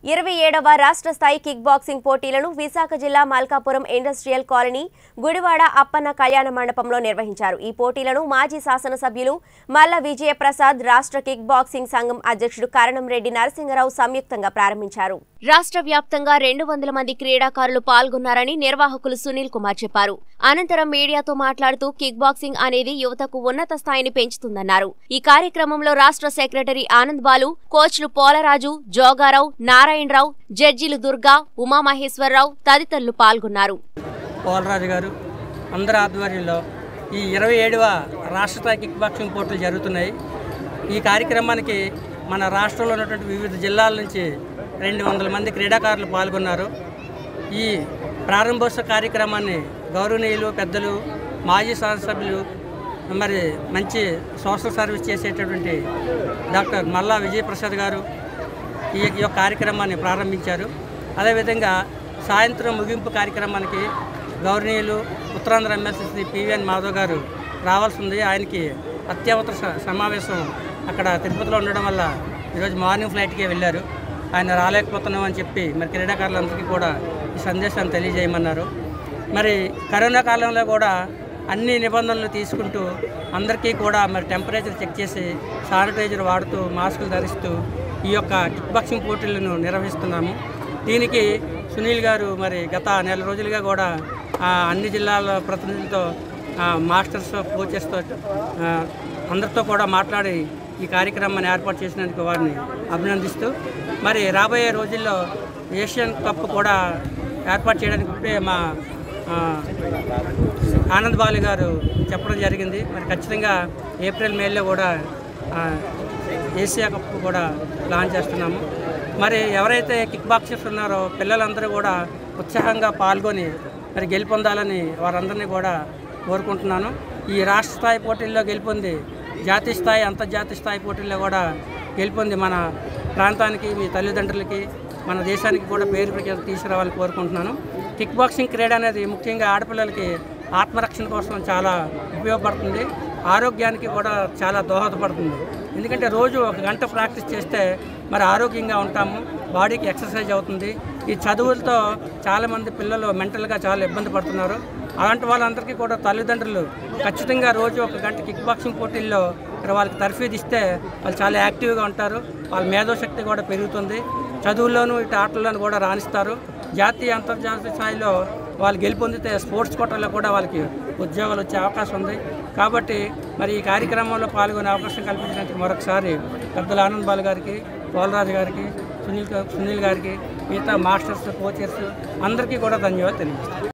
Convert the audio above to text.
ఇరవై ఏడవ రాష్ట్ర స్థాయి కిక్ బాక్సింగ్ పోటీలను విశాఖ జిల్లా మల్కాపురం ఇండస్ట్రియల్ కాలనీ గుడివాడ అప్పన్న కళ్యాణ మండపంలో నిర్వహించారు ఈ పోటీలను మాజీ శాసనసభ్యులు మల్ల విజయప్రసాద్ రాష్ట్ర కిక్ బాక్సింగ్ సంఘం అధ్యక్షుడు కరణం రెడ్డి నరసింహరావు సంయుక్తంగా ప్రారంభించారు రాష్ట్ర వ్యాప్తంగా రెండు వందల మంది క్రీడాకారులు పాల్గొన్నారని నిర్వాహకులు సునీల్ కుమార్ చెప్పారు అనంతరం మీడియాతో మాట్లాడుతూ కిక్ బాక్సింగ్ అనేది యువతకు ఉన్నత స్థాయిని పెంచుతుందన్నారు ఈ కార్యక్రమంలో రాష్ట్ర సెక్రటరీ ఆనంద్ బాలు కోచ్లు పోలరాజు జోగారావు నారాయణరావు జడ్జిలు దుర్గా ఉమామహేశ్వరరావు తదితరులు పాల్గొన్నారు పోలరాజు గారు అందరి ఆధ్వర్యంలో ఈ ఇరవై ఏడవ రాష్ట్ర స్థాయి కిక్ బాక్సింగ్ పోటీలు జరుగుతున్నాయి ఈ కార్యక్రమానికి మన రాష్ట్రంలో ఉన్నటువంటి వివిధ జిల్లాల నుంచి రెండు వందల మంది క్రీడాకారులు పాల్గొన్నారు ఈ ప్రారంభోత్సవ కార్యక్రమాన్ని గౌరవనీయులు పెద్దలు మాజీ శాసనసభ్యులు మరి మంచి సోషల్ సర్వీస్ చేసేటటువంటి డాక్టర్ మల్లా విజయప్రసాద్ గారు ఈ ఈ యొక్క కార్యక్రమాన్ని ప్రారంభించారు అదేవిధంగా సాయంత్రం ముగింపు కార్యక్రమానికి గౌరవనీయులు ఉత్తరాంధ్ర ఎమ్మెల్సీ శ్రీ పివిఎన్ మాధవ్ గారు రావాల్సి ఉంది ఆయనకి అత్యవసర స- సమావేశం అక్కడ తిరుపతిలో ఉండడం వల్ల ఈరోజు మార్నింగ్ ఫ్లైట్కే వెళ్ళారు ఆయన రాలేకపోతున్నాం అని చెప్పి మరి క్రీడాకారులందరికీ కూడా ఈ సందేశాన్ని తెలియజేయమన్నారు మరి కరోనా కాలంలో కూడా అన్ని నిబంధనలు తీసుకుంటూ అందరికీ కూడా మరి టెంపరేచర్ చెక్ చేసి శానిటైజర్ వాడుతూ మాస్కులు ధరిస్తూ ఈ యొక్క కిక్ బాక్సింగ్ పోటీలను నిర్వహిస్తున్నాము దీనికి సునీల్ గారు మరి గత నెల రోజులుగా కూడా ఆ, అన్ని జిల్లాల ప్రతినిధులతో ఆ, మాస్టర్స్ కోచెస్తో ఆ, అందరితో కూడా మాట్లాడి ఈ కార్యక్రమాన్ని ఏర్పాటు చేసినందుకు వారిని అభినందిస్తూ మరి రాబోయే రోజుల్లో ఏషియన్ కప్ కూడా ఏర్పాటు చేయడానికి ఇప్పుడే మా ఆ, ఆనంద్ బాలి గారు చెప్పడం జరిగింది మరి ఖచ్చితంగా ఏప్రిల్ మేలో కూడా ఆ, ఏషియా కప్ కూడా ప్లాన్ చేస్తున్నాము మరి ఎవరైతే కిక్ బాక్సర్స్ ఉన్నారో పిల్లలందరూ కూడా ఉత్సాహంగా పాల్గొని మరి గెలుపొందాలని వారందరినీ కూడా కోరుకుంటున్నాను ఈ రాష్ట్ర స్థాయి పోటీల్లో గెలుపొంది జాతీయ స్థాయి అంతర్జాతీయ స్థాయి పోటీల్లో కూడా గెలుపొంది మన ప్రాంతానికి మీ తల్లిదండ్రులకి మన దేశానికి కూడా పేరు ప్రఖ్యాతి తీసుకురావాలని కోరుకుంటున్నాను కిక్ బాక్సింగ్ క్రీడ అనేది ముఖ్యంగా ఆడపిల్లలకి ఆత్మరక్షణ కోసం చాలా ఉపయోగపడుతుంది ఆరోగ్యానికి కూడా చాలా దోహదపడుతుంది ఎందుకంటే రోజు ఒక గంట ప్రాక్టీస్ చేస్తే మరి ఆరోగ్యంగా ఉంటాము బాడీకి ఎక్సర్సైజ్ అవుతుంది ఈ చదువులతో చాలామంది పిల్లలు మెంటల్గా చాలా ఇబ్బంది పడుతున్నారు అలాంటి వాళ్ళందరికీ కూడా తల్లిదండ్రులు ఖచ్చితంగా రోజు ఒక గంట కిక్ బాక్సింగ్ పోటీల్లో మరి వాళ్ళకి తర్ఫీదు ఇస్తే వాళ్ళు చాలా యాక్టివ్గా ఉంటారు వాళ్ళ మేధోశక్తి కూడా పెరుగుతుంది చదువుల్లోనూ ఇటు ఆటల్లోనూ కూడా రాణిస్తారు జాతీయ అంతర్జాతీయ స్థాయిలో వాళ్ళు గెలుపొందితే స్పోర్ట్స్ కోటాలో కూడా వాళ్ళకి ఉద్యోగాలు వచ్చే అవకాశం ఉంది కాబట్టి మరి ఈ కార్యక్రమంలో పాల్గొనే అవకాశం కల్పించినందుకు మరొకసారి పెద్దల ఆనంద్ బాల్ గారికి పోలరాజు గారికి సునీల్ గా- సునీల్ గారికి మిగతా మాస్టర్స్ కోచర్స్ అందరికీ కూడా ధన్యవాదాలు తెలియజేస్తాను